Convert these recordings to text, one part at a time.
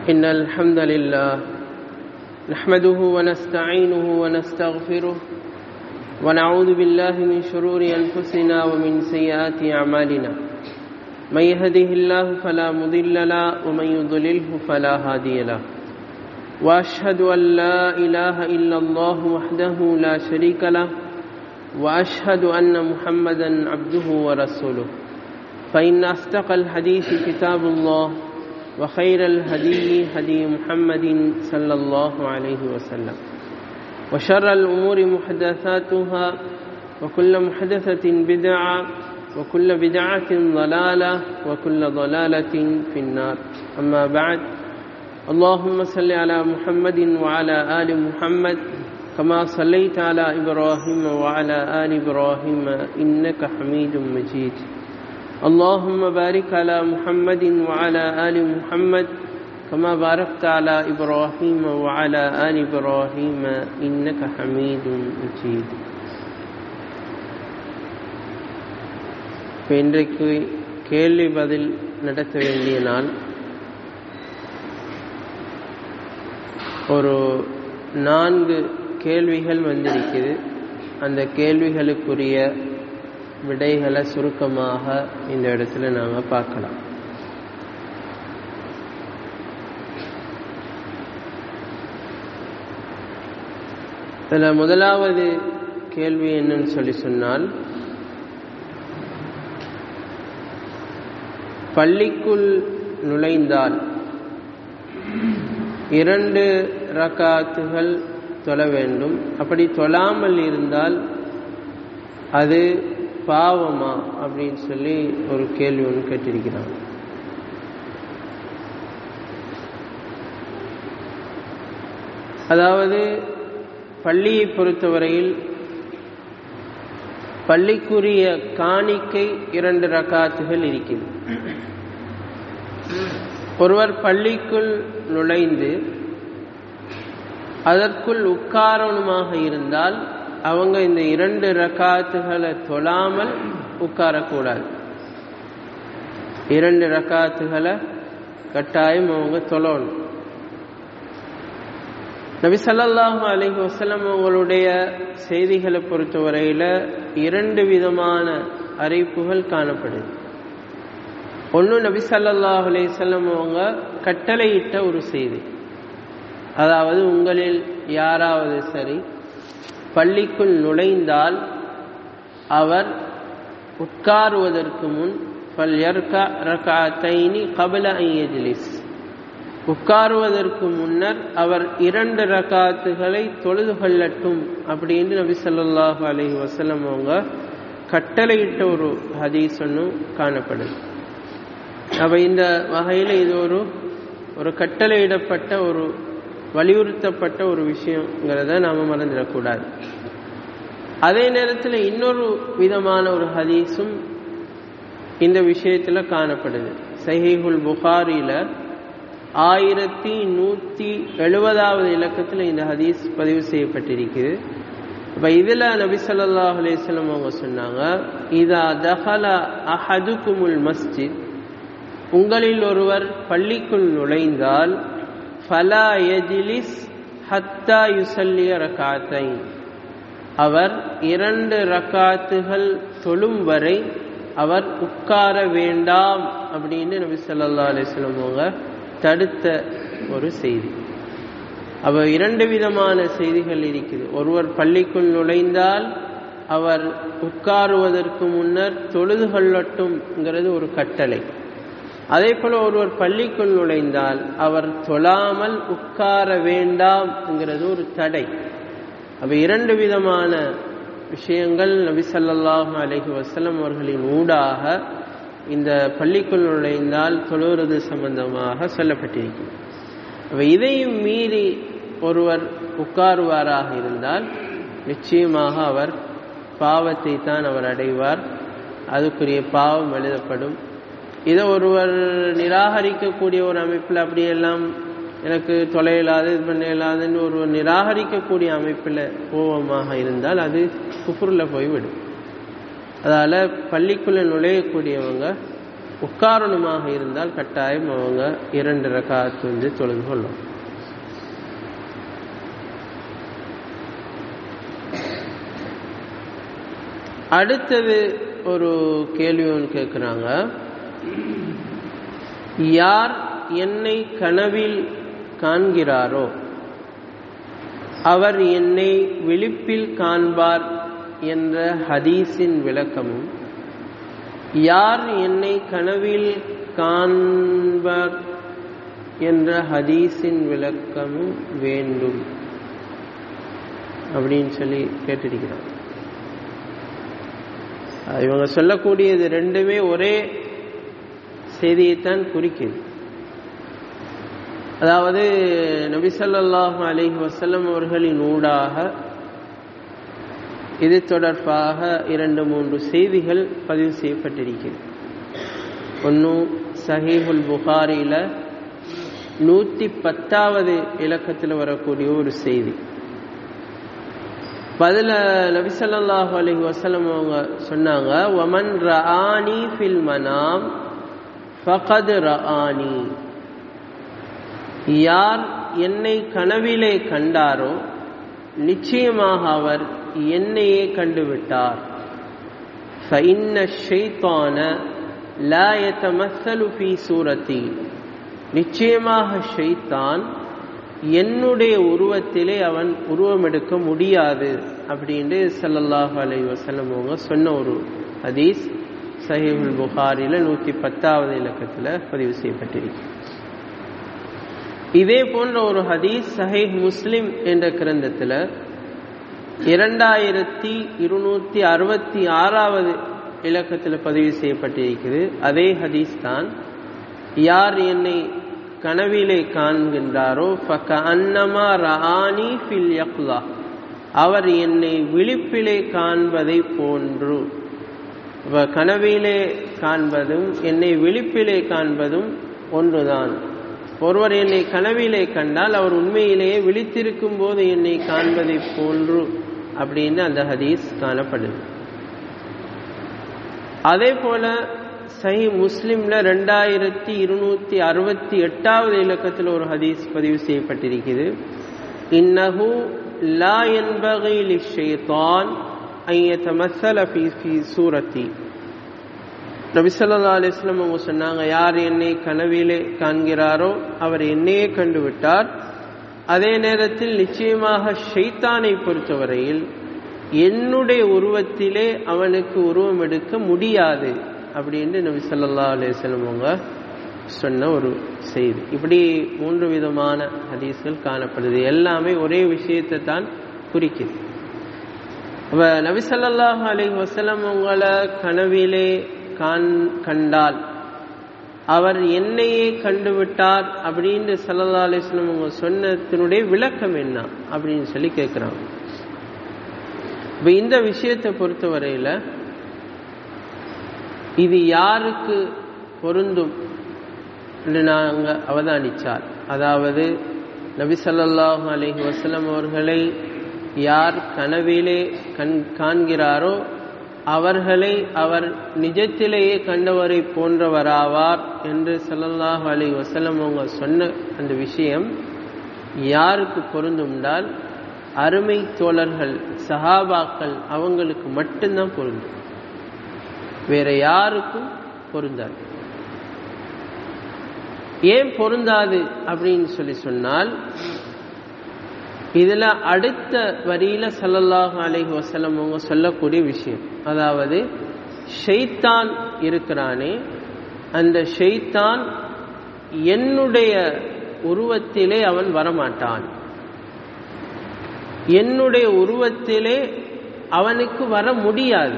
إن الحمد لله نحمده ونستعينه ونستغفره ونعوذ بالله من شرور أنفسنا ومن سيئات أعمالنا من يهده الله فلا مضل له ومن يضلله فلا هادي له وأشهد أن لا إله إلا الله وحده لا شريك له وأشهد أن محمدا عبده ورسوله فإن أصدق الحديث كتاب الله وخير الهدي هدي محمد صلى الله عليه وسلم وشر الأمور محدثاتها وكل محدثة بدعة وكل بدعة ضلالة وكل ضلالة في النار أما بعد اللهم صل على محمد وعلى آل محمد كما صليت على إبراهيم وعلى آل إبراهيم إنك حميد مجيد اللهم بارك على محمد وعلى آل محمد كما باركت على إبراهيم وعلى آل إبراهيم إنك حميد مجيد இப்போ இன்றைக்கு கேள்வி பதில் நடத்த வேண்டிய நாள் ஒரு நான்கு கேள்விகள் வந்திருக்குது அந்த கேள்விகளுக்குரிய விடைகளை சுருக்கமாக இந்த இடத்துல நாம் பார்க்கலாம் இதில் முதலாவது கேள்வி என்னன்னு சொல்லி சொன்னால் பள்ளிக்குள் நுழைந்தால் இரண்டு ரக்காத்துகள் தொழ வேண்டும் அப்படி தொழாமல் இருந்தால் அது பாவமா அப்படின்னு சொல்லி ஒரு கேள்வி ஒன்று கேட்டிருக்கிறாங்க அதாவது பள்ளியை பொறுத்தவரையில் பள்ளிக்குரிய காணிக்கை இரண்டு ரகாத்துகள் இருக்கிறது ஒருவர் பள்ளிக்குள் நுழைந்து அதற்குள் உட்காரணுமாக இருந்தால் அவங்க இந்த இரண்டு ரக்காத்துகளை தொழாமல் உட்காரக்கூடாது இரண்டு ரக்காத்துகளை கட்டாயம் அவங்க தொழணும் நபி சல்லாஹூ அலஹி வசலம் அவங்களுடைய செய்திகளை பொறுத்தவரையில் இரண்டு விதமான அறிவிப்புகள் காணப்படுது ஒன்று நபி சல்லாஹ் அலையம் அவங்க கட்டளையிட்ட ஒரு செய்தி அதாவது உங்களில் யாராவது சரி பள்ளிக்குள் நுழைந்தால் அவர் உட்காருவதற்கு முன் ரகாத்தைனி கபல ஐயஜிலிஸ் உட்காருவதற்கு முன்னர் அவர் இரண்டு ரகாத்துகளை தொழுது கொள்ளட்டும் அப்படின்னு நபி சொல்லாஹு அலஹி வசலம் அவங்க கட்டளையிட்ட ஒரு ஹதீஸ் ஒன்றும் காணப்படுது அப்போ இந்த வகையில் இது ஒரு ஒரு கட்டளையிடப்பட்ட ஒரு வலியுறுத்தப்பட்ட ஒரு விஷயங்கிறத நாம் மறந்துடக்கூடாது அதே நேரத்தில் இன்னொரு விதமான ஒரு ஹதீஸும் இந்த விஷயத்தில் காணப்படுது சஹீஹுல் புகாரியில் ஆயிரத்தி நூற்றி எழுபதாவது இலக்கத்தில் இந்த ஹதீஸ் பதிவு செய்யப்பட்டிருக்குது இப்போ இதில் நபி சொல்லாஹ் அலேஸ்லம் அவங்க சொன்னாங்க இதா தஹல அஹதுகுமுல் மஸ்ஜித் உங்களில் ஒருவர் பள்ளிக்குள் நுழைந்தால் ஃபலா எஜிலிஸ் ஹத்தா யுசல்லிய ரகாத்தை அவர் இரண்டு ரக்காத்துகள் தொழும் வரை அவர் உட்கார வேண்டாம் அப்படின்னு நபி சொல்லா அலிஸ்லம் அவங்க தடுத்த ஒரு செய்தி அவ இரண்டு விதமான செய்திகள் இருக்குது ஒருவர் பள்ளிக்குள் நுழைந்தால் அவர் உட்காருவதற்கு முன்னர் தொழுது கொள்ளட்டும்ங்கிறது ஒரு கட்டளை அதே போல ஒருவர் பள்ளிக்குள் நுழைந்தால் அவர் தொழாமல் உட்கார வேண்டாம்ங்கிறது ஒரு தடை அப்ப இரண்டு விதமான விஷயங்கள் நபி சல்லாஹூ அலஹி வசலம் அவர்களின் ஊடாக இந்த பள்ளிக்குள் நுழைந்தால் தொழுகிறது சம்பந்தமாக சொல்லப்பட்டிருக்கிறது அப்ப இதையும் மீறி ஒருவர் உட்காருவாராக இருந்தால் நிச்சயமாக அவர் பாவத்தை தான் அவர் அடைவார் அதுக்குரிய பாவம் எழுதப்படும் இதை ஒருவர் நிராகரிக்கக்கூடிய ஒரு அமைப்பில் அப்படியெல்லாம் எனக்கு தொலை இல்லாது இது பண்ண இல்லாதுன்னு ஒருவர் நிராகரிக்கக்கூடிய அமைப்பில் கோபமாக இருந்தால் அது குஃபுரில் போய்விடும் அதால் பள்ளிக்குள்ளே நுழையக்கூடியவங்க உட்காரணுமாக இருந்தால் கட்டாயம் அவங்க இரண்டு ரகாத்து வந்து தொழுது கொள்ளும் அடுத்தது ஒரு கேள்வி ஒன்று கேட்குறாங்க யார் என்னை கனவில் காண்கிறாரோ அவர் என்னை விழிப்பில் காண்பார் என்ற ஹதீஸின் விளக்கமும் யார் என்னை கனவில் காண்பார் என்ற ஹதீஸின் விளக்கமும் வேண்டும் அப்படின்னு சொல்லி கேட்டிருக்கிறார் இவங்க சொல்லக்கூடியது ரெண்டுமே ஒரே செய்தியைத்தான் குறிக்குது அதாவது நபிசல்லாஹு அலிஹி வசல்லம் அவர்களின் ஊடாக இது தொடர்பாக இரண்டு மூன்று செய்திகள் பதிவு செய்யப்பட்டிருக்கிறது ஒன்று சஹீஹுல் புகாரியில் நூற்றி பத்தாவது இலக்கத்தில் வரக்கூடிய ஒரு செய்தி பதில நபிசல்லாஹு அலஹி வசலம் அவங்க சொன்னாங்க ஒமன் ரஆனி ஃபில் மனாம் ஃபகத் ரஆனி யார் என்னை கனவிலே கண்டாரோ நிச்சயமாக அவர் என்னையே கண்டுவிட்டார் فإن الشيطان لا يتمثل في சூரத்தி நிச்சயமாக ஷைத்தான் என்னுடைய உருவத்திலே அவன் உருவம் எடுக்க முடியாது அப்படின்னு சல்லல்லாஹு அலை வசல்லம் அவங்க சொன்ன ஒரு ஹதீஸ் சஹீபுல் புகாரில நூத்தி பத்தாவது இலக்கத்தில் பதிவு செய்யப்பட்டிருக்கு இதே போன்ற ஒரு ஹதீஸ் சஹீஹ் முஸ்லிம் என்ற கிரந்தத்தில் இரண்டாயிரத்தி இருநூத்தி அறுபத்தி ஆறாவது இலக்கத்தில் பதிவு செய்யப்பட்டிருக்கிறது அதே ஹதீஸ் தான் யார் என்னை கனவிலே காண்கின்றாரோ ஃபக அன்னமா ரஹானி ஃபில் யக்லா அவர் என்னை விழிப்பிலே காண்பதை போன்று கனவிலே காண்பதும் என்னை விழிப்பிலே காண்பதும் ஒன்றுதான் ஒருவர் என்னை கனவிலே கண்டால் அவர் உண்மையிலேயே விழித்திருக்கும் போது என்னை காண்பதை போன்று அப்படின்னு அந்த ஹதீஸ் காணப்படுது அதே போல சஹி முஸ்லிம்ல ரெண்டாயிரத்தி இருநூத்தி அறுபத்தி எட்டாவது இலக்கத்தில் ஒரு ஹதீஸ் பதிவு செய்யப்பட்டிருக்கிறது இன்னஹு லா என்பகை லிஷைத்தான் ஐயத்தமசல ஃபி ஃபி சூரத்தி நபிசல்லா அலிஸ்லம் அவங்க சொன்னாங்க யார் என்னை கனவிலே காண்கிறாரோ அவர் என்னையே கண்டு விட்டார் அதே நேரத்தில் நிச்சயமாக ஷைத்தானை பொறுத்தவரையில் என்னுடைய உருவத்திலே அவனுக்கு உருவம் எடுக்க முடியாது அப்படின்னு நபி சொல்லா அலிஸ்லம் அவங்க சொன்ன ஒரு செய்தி இப்படி மூன்று விதமான ஹதீஸ்கள் காணப்படுது எல்லாமே ஒரே விஷயத்தை தான் குறிக்குது அப்ப நபி ஸல்லல்லாஹு அலைஹி வஸல்லம் உங்களை கனவிலே காண் கண்டால் அவர் என்னையே கண்டுவிட்டார் அப்படின்னு சல்லல்லா அலிஸ்லம் அவங்க சொன்னத்தினுடைய விளக்கம் என்ன அப்படின்னு சொல்லி கேட்குறாங்க இப்போ இந்த விஷயத்தை பொறுத்தவரையில் இது யாருக்கு பொருந்தும் என்று நாங்கள் அவதானிச்சார் அதாவது நபி ஸல்லல்லாஹு அலைஹி வஸல்லம் அவர்களை யார் கனவிலே கண் காண்கிறாரோ அவர்களை அவர் நிஜத்திலேயே கண்டவரை போன்றவராவார் என்று ஸல்லல்லாஹு அலைஹி வஸல்லம் அவங்க சொன்ன அந்த விஷயம் யாருக்கு பொருந்தும்னால் அருமை தோழர்கள் சஹாபாக்கள் அவங்களுக்கு மட்டும்தான் பொருந்தும் வேற யாருக்கும் பொருந்தாது ஏன் பொருந்தாது அப்படின்னு சொல்லி சொன்னால் இதுல அடுத்த வரியில சல்லல்லாஹு அலைஹி வஸல்லம் அவங்க சொல்லக்கூடிய விஷயம் அதாவது ஷைத்தான் இருக்கிறானே அந்த ஷைத்தான் என்னுடைய உருவத்திலே அவன் வரமாட்டான் என்னுடைய உருவத்திலே அவனுக்கு வர முடியாது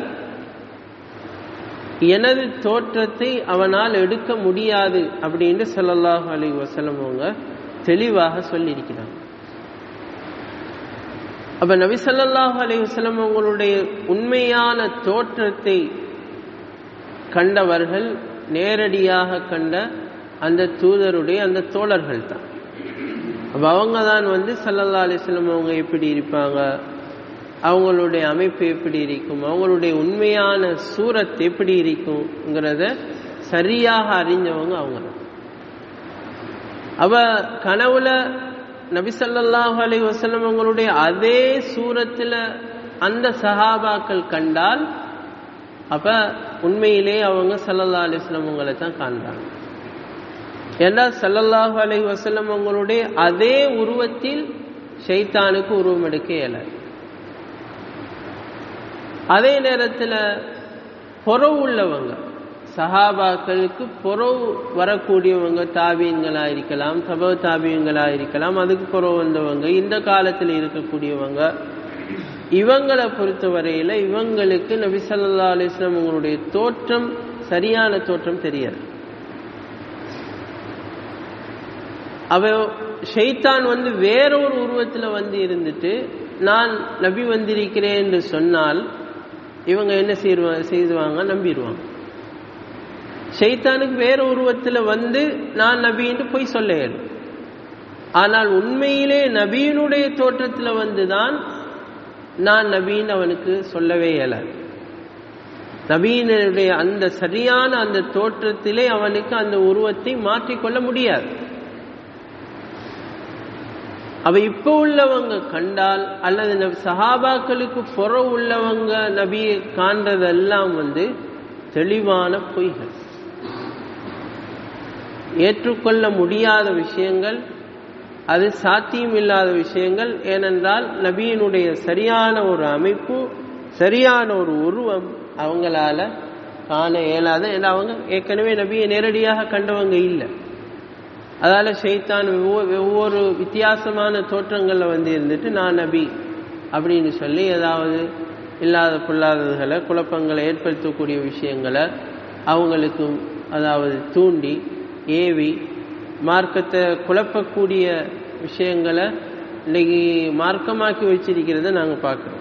எனது தோற்றத்தை அவனால் எடுக்க முடியாது அப்படின்னு ஸல்லல்லாஹு அலைஹி வஸல்லம் அவங்க தெளிவாக சொல்லியிருக்கிறாங்க அப்ப நபி ஸல்லல்லாஹு அலைஹி வஸல்லம் அவங்களுடைய உண்மையான தோற்றத்தை கண்டவர்கள் நேரடியாக கண்ட அந்த தூதருடைய அந்த தோழர்கள் தான் அப்ப அவங்க தான் வந்து சல்லல்லா அலிஸ்லம் அவங்க எப்படி இருப்பாங்க அவங்களுடைய அமைப்பு எப்படி இருக்கும் அவங்களுடைய உண்மையான சூரத் எப்படி இருக்கும்ங்கிறத சரியாக அறிஞ்சவங்க அவங்க தான் அவ கனவுல நபிசல்லாஹு அலி வசலம் அவங்களுடைய அதே சூரத்துல அந்த சஹாபாக்கள் கண்டால் அப்ப உண்மையிலே அவங்க சல்லல்லா அலிஸ்லாம் அவங்களை தான் காண்றாங்க ஏன்னா சல்லல்லாஹு அலி வசல்லம் அவங்களுடைய அதே உருவத்தில் ஷைத்தானுக்கு உருவம் எடுக்க இயலாது அதே நேரத்தில் பொறவு உள்ளவங்க சஹாபாக்களுக்கு பொறவு வரக்கூடியவங்க தாபியங்களாக இருக்கலாம் தப தாபியங்களாக இருக்கலாம் அதுக்கு பொறவு வந்தவங்க இந்த காலத்தில் இருக்கக்கூடியவங்க இவங்களை பொறுத்தவரையில் இவங்களுக்கு நபி சல்லா அலிஸ்லாம் உங்களுடைய தோற்றம் சரியான தோற்றம் தெரியாது அவ ஷெய்தான் வந்து வேறொரு உருவத்தில் வந்து இருந்துட்டு நான் நபி வந்திருக்கிறேன் என்று சொன்னால் இவங்க என்ன செய்வா செய்துவாங்க நம்பிடுவாங்க ஷெய்தானுக்கு வேற உருவத்தில் வந்து நான் நபின்னு போய் சொல்ல இயலும் ஆனால் உண்மையிலே நபியினுடைய தோற்றத்தில் வந்துதான் நான் நபின்னு அவனுக்கு சொல்லவே இயலாது நபீனுடைய அந்த சரியான அந்த தோற்றத்திலே அவனுக்கு அந்த உருவத்தை மாற்றிக்கொள்ள முடியாது அவ இப்ப உள்ளவங்க கண்டால் அல்லது சஹாபாக்களுக்கு புற உள்ளவங்க நபியை காண்றதெல்லாம் வந்து தெளிவான பொய்கள் ஏற்றுக்கொள்ள முடியாத விஷயங்கள் அது சாத்தியம் இல்லாத விஷயங்கள் ஏனென்றால் நபியினுடைய சரியான ஒரு அமைப்பு சரியான ஒரு உருவம் அவங்களால காண இயலாத ஏன்னா அவங்க ஏற்கனவே நபியை நேரடியாக கண்டவங்க இல்லை அதால ஷைத்தான் ஒவ்வொரு வித்தியாசமான தோற்றங்களில் வந்து இருந்துட்டு நான் நபி அப்படின்னு சொல்லி ஏதாவது இல்லாத பொல்லாததுகளை குழப்பங்களை ஏற்படுத்தக்கூடிய விஷயங்களை அவங்களுக்கு அதாவது தூண்டி ஏவி மார்க்கத்தை குழப்பக்கூடிய விஷயங்களை இன்னைக்கு மார்க்கமாக்கி வச்சிருக்கிறத நாங்கள் பார்க்குறோம்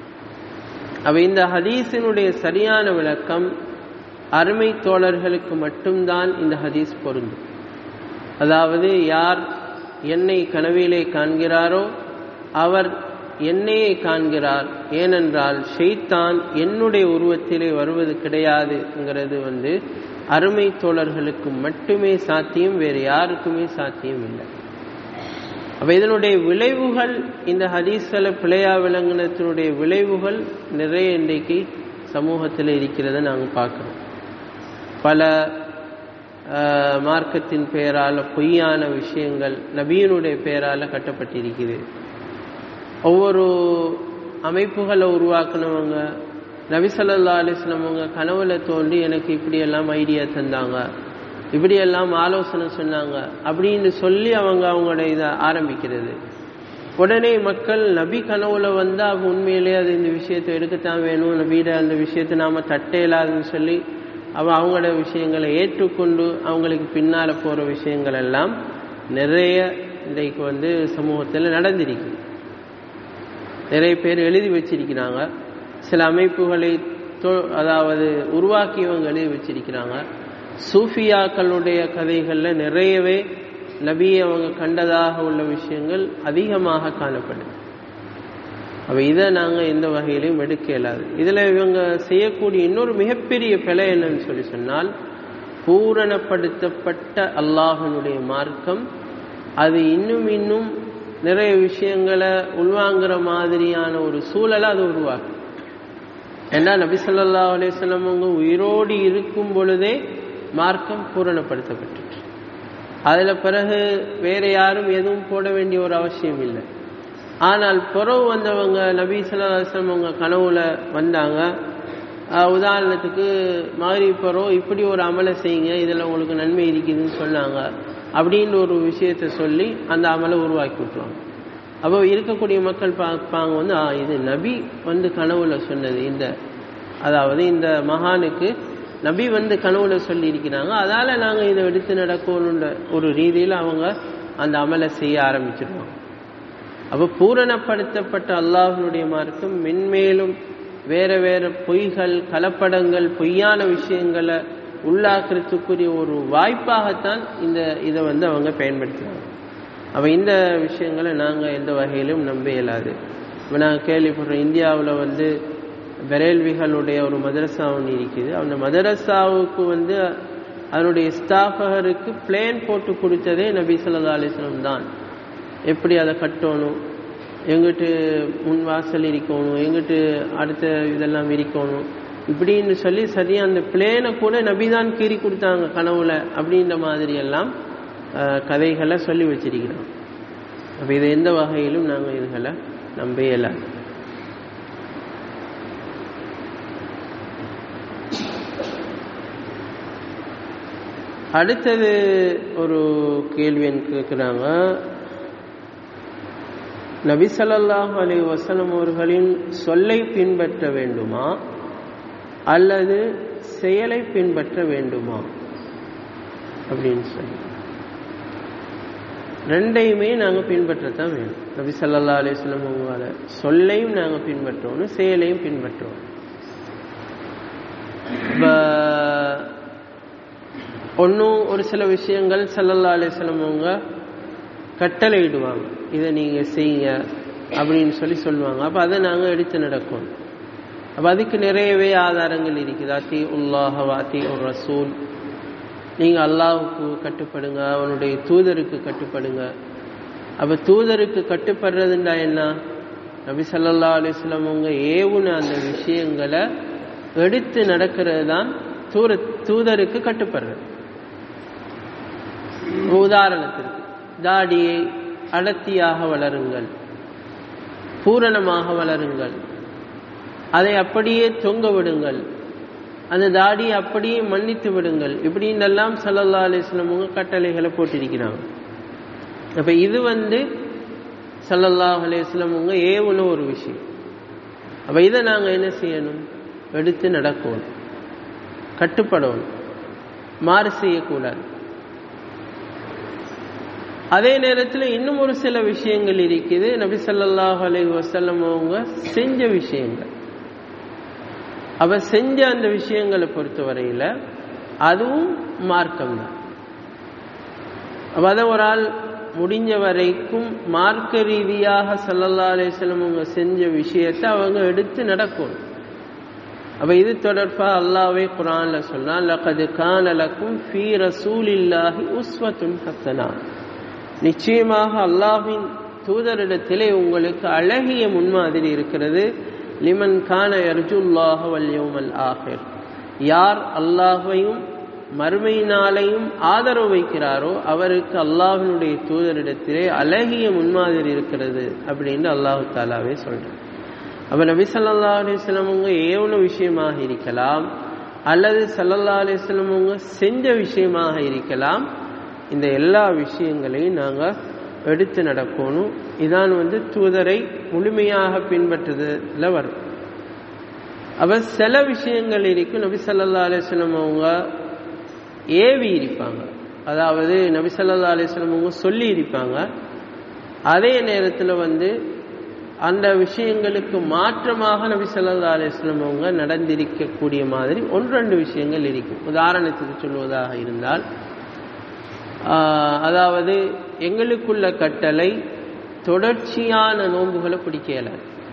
அவ இந்த ஹதீஸினுடைய சரியான விளக்கம் அருமை தோழர்களுக்கு மட்டும்தான் இந்த ஹதீஸ் பொருந்தும் அதாவது யார் என்னை கனவிலே காண்கிறாரோ அவர் என்னையே காண்கிறார் ஏனென்றால் ஷெய்தான் என்னுடைய உருவத்திலே வருவது கிடையாதுங்கிறது வந்து அருமை தோழர்களுக்கு மட்டுமே சாத்தியம் வேறு யாருக்குமே சாத்தியம் இல்லை அப்ப இதனுடைய விளைவுகள் இந்த ஹதீஸ்களை பிழையா விலங்கினத்தினுடைய விளைவுகள் நிறைய இன்றைக்கு சமூகத்தில் இருக்கிறத நாங்கள் பார்க்குறோம் பல மார்க்கத்தின் பெயரால் பொய்யான விஷயங்கள் நபியனுடைய பெயரால் கட்டப்பட்டிருக்குது ஒவ்வொரு அமைப்புகளை உருவாக்குனவங்க நபிசல்லா அலிஸ்லமவங்க கனவுல தோண்டி எனக்கு இப்படியெல்லாம் ஐடியா தந்தாங்க இப்படியெல்லாம் ஆலோசனை சொன்னாங்க அப்படின்னு சொல்லி அவங்க அவங்களோட இதை ஆரம்பிக்கிறது உடனே மக்கள் நபி கனவுல வந்தா உண்மையிலே அது இந்த விஷயத்தை எடுக்கத்தான் வேணும் நபியிட அந்த விஷயத்தை நாம தட்ட இயலாதுன்னு சொல்லி அவ அவங்களோட விஷயங்களை ஏற்றுக்கொண்டு அவங்களுக்கு பின்னால போற விஷயங்கள் எல்லாம் நிறைய இன்றைக்கு வந்து சமூகத்தில் நடந்திருக்கு நிறைய பேர் எழுதி வச்சிருக்கிறாங்க சில அமைப்புகளை அதாவது உருவாக்கியவங்க எழுதி வச்சிருக்கிறாங்க சூஃபியாக்களுடைய கதைகளில் நிறையவே நபியை அவங்க கண்டதாக உள்ள விஷயங்கள் அதிகமாக காணப்படுது அப்போ இதை நாங்கள் எந்த வகையிலையும் எடுக்க இயலாது இதில் இவங்க செய்யக்கூடிய இன்னொரு மிகப்பெரிய பிழை என்னன்னு சொல்லி சொன்னால் பூரணப்படுத்தப்பட்ட அல்லாஹனுடைய மார்க்கம் அது இன்னும் இன்னும் நிறைய விஷயங்களை உள்வாங்குற மாதிரியான ஒரு சூழலை அது உருவாக்கும் ஏன்னா நபி சொல்லா அலிஸ்லம் அவங்க உயிரோடு இருக்கும் பொழுதே மார்க்கம் பூரணப்படுத்தப்பட்டு அதில் பிறகு வேற யாரும் எதுவும் போட வேண்டிய ஒரு அவசியம் இல்லை ஆனால் புறவு வந்தவங்க நபி சொல்லாஸ்லம் அவங்க கனவுல வந்தாங்க உதாரணத்துக்கு மாறி பரோ இப்படி ஒரு அமலை செய்யுங்க இதில் உங்களுக்கு நன்மை இருக்குதுன்னு சொன்னாங்க அப்படின்னு ஒரு விஷயத்த சொல்லி அந்த அமலை உருவாக்கி விட்டுருவாங்க அப்போ இருக்கக்கூடிய மக்கள் பார்ப்பாங்க வந்து ஆ இது நபி வந்து கனவுல சொன்னது இந்த அதாவது இந்த மகானுக்கு நபி வந்து கனவுல சொல்லி இருக்கிறாங்க அதால நாங்கள் இதை எடுத்து நடக்கணுன்ற ஒரு ரீதியில் அவங்க அந்த அமலை செய்ய ஆரம்பிச்சிருவாங்க அப்போ பூரணப்படுத்தப்பட்ட அல்லாஹனுடைய மார்க்கம் மென்மேலும் வேற வேற பொய்கள் கலப்படங்கள் பொய்யான விஷயங்களை உள்ளாக்குறதுக்குரிய ஒரு வாய்ப்பாகத்தான் இந்த இதை வந்து அவங்க பயன்படுத்துகிறாங்க அப்போ இந்த விஷயங்களை நாங்கள் எந்த வகையிலும் நம்ப இயலாது இப்போ நாங்கள் கேள்விப்படுறோம் இந்தியாவில் வந்து பெரேல்விகளுடைய ஒரு மதரசா ஒன்று இருக்குது அந்த மதரசாவுக்கு வந்து அதனுடைய ஸ்தாபகருக்கு பிளேன் போட்டு கொடுத்ததே நபி ஸல்லல்லாஹு அலைஹி வஸல்லம் தான் எப்படி அதை கட்டணும் எங்கிட்டு முன் வாசல் இருக்கணும் எங்கிட்டு அடுத்த இதெல்லாம் இருக்கணும் இப்படின்னு சொல்லி சரியா அந்த பிளேனை கூட நபி தான் கீறி கொடுத்தாங்க கனவுல அப்படின்ற மாதிரி எல்லாம் அஹ், கதைகளை சொல்லி வச்சிருக்கிறோம் அப்போ இது எந்த வகையிலும் நாங்கள் இதுகளை நம்ப இயலாது அடுத்தது ஒரு கேள்வி கேட்குறாங்க நபி ஸல்லல்லாஹு அலைஹி வஸல்லம் அவர்களின் சொல்லை பின்பற்ற வேண்டுமா அல்லது செயலை பின்பற்ற வேண்டுமா அப்படின்னு சொல்லி ரெண்டையுமே நாங்கள் பின்பற்றத்தான் வேணும் நபி ஸல்லல்லாஹு அலைஹி வஸல்லம் அவங்கள சொல்லையும் நாங்கள் பின்பற்றணும் செயலையும் பின்பற்றணும் இப்போ ஒன்றும் ஒரு சில விஷயங்கள் ஸல்லல்லாஹு அலைஹி வஸல்லம் அவங்க கட்டளையிடுவாங்க இதை நீங்கள் செய்யுங்க அப்படின்னு சொல்லி சொல்லுவாங்க அப்போ அதை நாங்கள் எடுத்து நடக்கணும் அப்போ அதுக்கு நிறையவே ஆதாரங்கள் இருக்குது அத்தி உல்லாஹ வாத்தி ஒரு ரசூல் நீங்கள் அல்லாஹுக்கு கட்டுப்படுங்க அவனுடைய தூதருக்கு கட்டுப்படுங்க அப்போ தூதருக்கு கட்டுப்படுறதுண்டா என்ன நபி ஸல்லல்லாஹு அலைஹி வஸல்லம் அவங்க ஏவுன அந்த விஷயங்களை எடுத்து நடக்கிறது தான் தூர தூதருக்கு கட்டுப்படுறது உதாரணத்திற்கு தாடியை அடர்த்தியாக வளருங்கள் பூரணமாக வளருங்கள் அதை அப்படியே தொங்க விடுங்கள் அந்த தாடியை அப்படியே மன்னித்து விடுங்கள் இப்படின்னெல்லாம் சல்லல்லா அலிஸ்லம் உங்க கட்டளைகளை போட்டிருக்கிறாங்க அப்ப இது வந்து சல்லல்லாஹ் அலிஸ்லம் உங்க ஏவுன ஒரு விஷயம் அப்ப இதை நாங்க என்ன செய்யணும் எடுத்து நடக்கணும் கட்டுப்படணும் மாறு செய்யக்கூடாது அதே நேரத்தில் இன்னும் ஒரு சில விஷயங்கள் இருக்குது நபி ஸல்லல்லாஹு அலைஹி வஸல்லம் அவங்க செஞ்ச விஷயங்கள் அவ செஞ்ச அந்த விஷயங்களை பொறுத்தவரையில அதுவும் மார்க்கம் தான் அப்ப அதை ஒரு ஆள் முடிஞ்ச வரைக்கும் மார்க்க ரீதியாக ஸல்லல்லாஹு அலைஹி வஸல்லம் அவங்க செஞ்ச விஷயத்தை அவங்க எடுத்து நடக்கணும் அப்ப இது தொடர்பா அல்லாஹ்வே குர்ஆன்ல சொல்றான் லகத் கான லக்கும் ஃபீ ரசூலில்லாஹி உஸ்வத்துன் ஹஸனா நிச்சயமாக அல்லாஹ்வின் தூதரிடத்திலே உங்களுக்கு அழகிய முன்மாதிரி இருக்கிறது லிமன் கான யர்ஜுல்லாஹ வல் யௌமல் ஆஹிர் யார் அல்லாஹ்வையும் மறுமை நாளையும் ஆதரவு வைக்கிறாரோ அவருக்கு அல்லாஹ்வினுடைய தூதரிடத்திலே அழகிய முன்மாதிரி இருக்கிறது அப்படின்னு அல்லாஹு தாலாவே சொல்றார் அப்ப நபி ஸல்லல்லாஹு அலைஹி வஸல்லம் அவங்க ஏவன விஷயமாக இருக்கலாம் அல்லது ஸல்லல்லாஹு அலைஹி வஸல்லம் அவங்க செஞ்ச விஷயமாக இருக்கலாம் இந்த எல்லா விஷயங்களையும் நாங்கள் எடுத்து நடக்கணும் இதான் வந்து தூதரை முழுமையாக பின்பற்றுறதுல வரும் அப்ப சில விஷயங்கள் இருக்கு நபி ஸல்லல்லாஹு அலைஹி வஸல்லம் அவங்க ஏவி இருப்பாங்க அதாவது நபி ஸல்லல்லாஹு அலைஹி வஸல்லம் அவங்க சொல்லி இருப்பாங்க அதே நேரத்தில் வந்து அந்த விஷயங்களுக்கு மாற்றமாக நபி ஸல்லல்லாஹு அலைஹி வஸல்லம் அவங்க நடந்திருக்கக்கூடிய மாதிரி ஒன்று ரெண்டு விஷயங்கள் இருக்கும் உதாரணத்துக்கு சொல்வதாக இருந்தால் ஆஹ் அதாவது எங்களுக்குள்ள கட்டளை தொடர்ச்சியான நோன்புகளை பிடிக்கல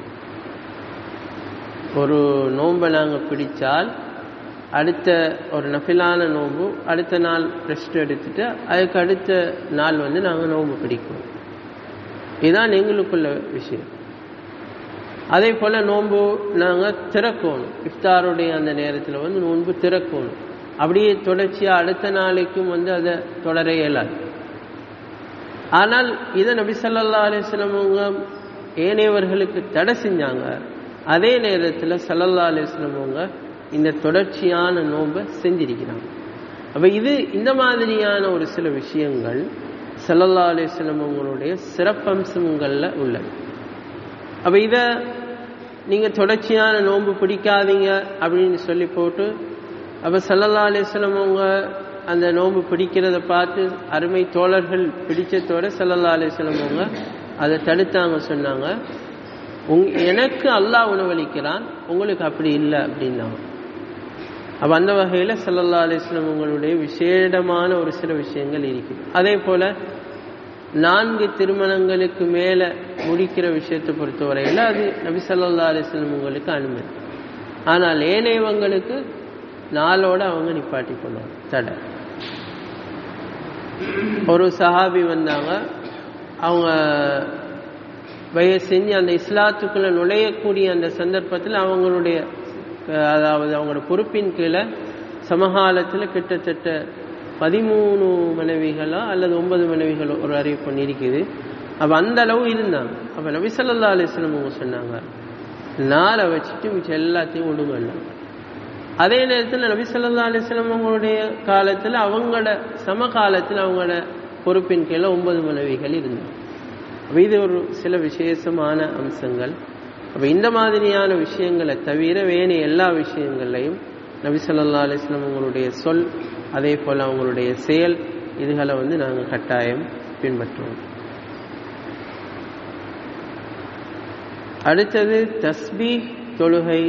ஒரு நோன்பை நாங்கள் பிடிச்சால் அடுத்த ஒரு நஃபிலான நோன்பு அடுத்த நாள் ரெஸ்ட் எடுத்துட்டு அதுக்கு அடுத்த நாள் வந்து நாங்கள் நோன்பு பிடிக்கணும் இதுதான் எங்களுக்குள்ள விஷயம் அதே போல் நோன்பு நாங்கள் திறக்கணும் இஃப்தாருடைய அந்த நேரத்தில் வந்து நோன்பு திறக்கணும் அப்படியே தொடர்ச்சியாக அடுத்த நாளைக்கும் வந்து அதை தொடர இயலாது ஆனால் இதை நபி ஸல்லல்லாஹு அலைஹி வஸல்லம் அவங்க ஏனையவர்களுக்கு தடை செஞ்சாங்க அதே நேரத்தில் ஸல்லல்லாஹு அலைஹி வஸல்லம் அவங்க இந்த தொடர்ச்சியான நோன்பை செஞ்சிருக்கிறாங்க அப்போ இது இந்த மாதிரியான ஒரு சில விஷயங்கள் ஸல்லல்லாஹு அலைஹி வஸல்லம் அவங்களுடைய சிறப்பம்சங்களில் உள்ளது அப்போ இதை நீங்கள் தொடர்ச்சியான நோன்பு பிடிக்காதீங்க அப்படின்னு சொல்லி போட்டு அப்போ சல்லல்லா அலிஸ்லம் அவங்க அந்த நோன்பு பிடிக்கிறத பார்த்து அருமை தோழர்கள் பிடிச்சதோட சல்லல்லா அலிஸ்லம் அவங்க அதை தடுத்தாங்க சொன்னாங்க உங் எனக்கு அல்லாஹ் உணவளிக்கிறான் உங்களுக்கு அப்படி இல்லை அப்படின்னாங்க அப்போ அந்த வகையில் சல்லல்லா அலிஸ்லம் உங்களுடைய விசேடமான ஒரு சில விஷயங்கள் இருக்குது அதே போல் நான்கு திருமணங்களுக்கு மேலே முடிக்கிற விஷயத்தை பொறுத்தவரையில் அது நபி சல்லா அலிஸ்லம் உங்களுக்கு அனுமதி ஆனால் ஏனையவங்களுக்கு நாளோட அவங்க நிப்பாட்டி கொள்வாங்க தடை ஒரு சஹாபி வந்தாங்க அவங்க வய செஞ்சு அந்த இஸ்லாத்துக்குள்ள நுழையக்கூடிய அந்த சந்தர்ப்பத்தில் அவங்களுடைய அஹ், அதாவது அவங்களோட பொறுப்பின் கீழே சமகாலத்தில் கிட்டத்தட்ட பதிமூணு மனைவிகளா அல்லது ஒன்பது மனைவிகளோ ஒரு அறிவிப்பு ஒண்ணு இருக்குது அப்போ அந்த அளவு இருந்தாங்க அப்போ நபி ஸல்லல்லாஹு அலைஹி வஸல்லம் அவங்க சொன்னாங்க நாளை வச்சுட்டு மிச்சம் எல்லாத்தையும் ஒடுங்கன்னாங்க அதே நேரத்தில் நபி ஸல்லல்லாஹு அலைஹி வஸல்லம் அவங்களுடைய காலத்தில் அவங்களோட சமகாலத்தில் அவங்களோட பொறுப்பின் கீழே ஒன்பது மனைவிகள் இருந்தாங்க அப்ப இது ஒரு சில விசேஷமான அம்சங்கள் அப்ப இந்த மாதிரியான விஷயங்களை தவிர வேறு எல்லா விஷயங்கள்லையும் நபி ஸல்லல்லாஹு அலைஹி வஸல்லம் அவங்களுடைய சொல் அதே போல் அவங்களுடைய செயல் இதுகளை வந்து நாங்கள் கட்டாயம் பின்பற்றுவோம் அடுத்தது தஸ்பீ தொழுகை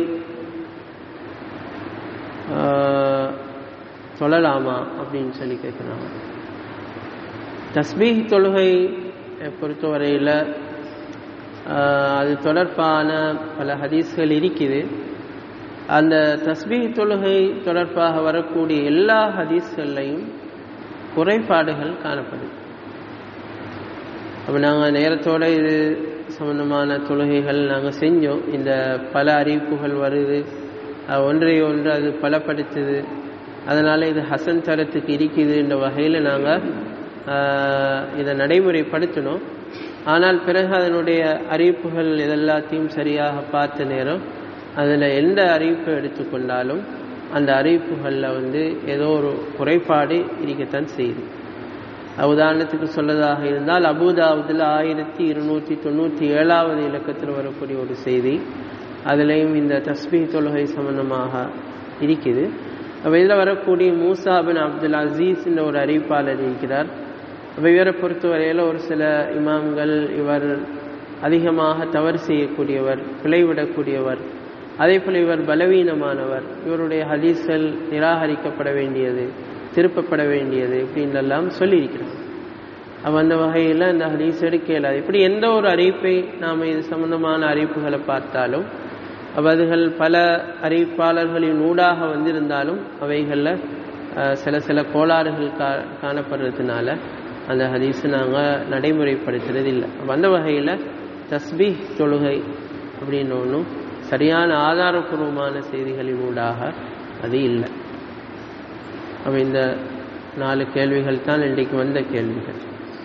ஆஹ், தொழலாமா அப்படின்னு சொல்லி கேட்குறாங்க தஸ்பீஹ் தொழுகை பொறுத்தவரையில் அது தொடர்பான பல ஹதீஸ்கள் இருக்குது அந்த தஸ்பீஹ் தொழுகை தொடர்பாக வரக்கூடிய எல்லா ஹதீஸ்கள்லையும் குறைபாடுகள் காணப்படுது அப்போ நாங்கள் நேரத்தோட இது சம்பந்தமான தொழுகைகள் நாங்கள் செஞ்சோம் இந்த பல அறிவிப்புகள் வருது அஹ் ஒன்றை ஒன்று அது பலப்படுத்துது அதனால் இது ஹசன் தரத்துக்கு இருக்குது என்ற வகையில் நாங்கள் இதை நடைமுறைப்படுத்தினோம் ஆனால் பிறகு அதனுடைய அறிவிப்புகள் இதெல்லாத்தையும் சரியாக பார்த்த நேரம் அதில் எந்த அறிவிப்பை எடுத்துக்கொண்டாலும் அந்த அறிவிப்புகளில் வந்து ஏதோ ஒரு குறைபாடு இருக்கத்தான் செய்யுது உதாரணத்துக்கு சொல்லதாக இருந்தால் அபுதாபுதில் ஆயிரத்தி இருநூற்றி தொண்ணூற்றி ஏழாவது இலக்கத்தில் வரக்கூடிய ஒரு செய்தி அதுலேயும் இந்த தஸ்பீ தொழுகை சம்பந்தமாக இருக்குது அப்போ இதில் வரக்கூடிய மூசா பின் அப்துல் அசீஸ் என்ற ஒரு அறிவிப்பாளர் இருக்கிறார் அப்போ இவரை பொறுத்தவரையில் ஒரு சில இமாம்கள் இவர் அதிகமாக தவறு செய்யக்கூடியவர் பிழைவிடக்கூடியவர் அதே போல் இவர் பலவீனமானவர் இவருடைய ஹதீஸ்கள் நிராகரிக்கப்பட வேண்டியது திருப்பப்பட வேண்டியது இப்படின்னெல்லாம் சொல்லியிருக்கிறார் அப்போ அந்த வகையில் அந்த ஹதீஸ் எடுக்க இயலாது இப்படி எந்த ஒரு அறிவிப்பை நாம் இது சம்பந்தமான அறிவிப்புகளை பார்த்தாலும் அப்ப அதுகள் பல அறிவிப்பாளர்களின் ஊடாக வந்திருந்தாலும் அவைகளில் அஹ், சில சில கோளாறுகள் கா காணப்படுறதுனால அந்த ஹதீஸை நாங்கள் நடைமுறைப்படுத்துறது இல்லை அப்ப அந்த வகையில் தஸ்பீஹ் தொழுகை அப்படின்னு ஒன்றும் சரியான ஆதாரபூர்வமான செய்திகளின் ஊடாக அது இல்லை அப்போ இந்த நாலு கேள்விகள் தான் இன்றைக்கு வந்த கேள்விகள்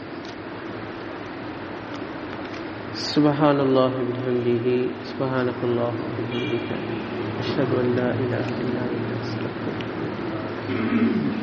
سبحان الله بحمده سبحانك اللهم وبحمدك أشهد أن لا إله إلا أنت أستغفرك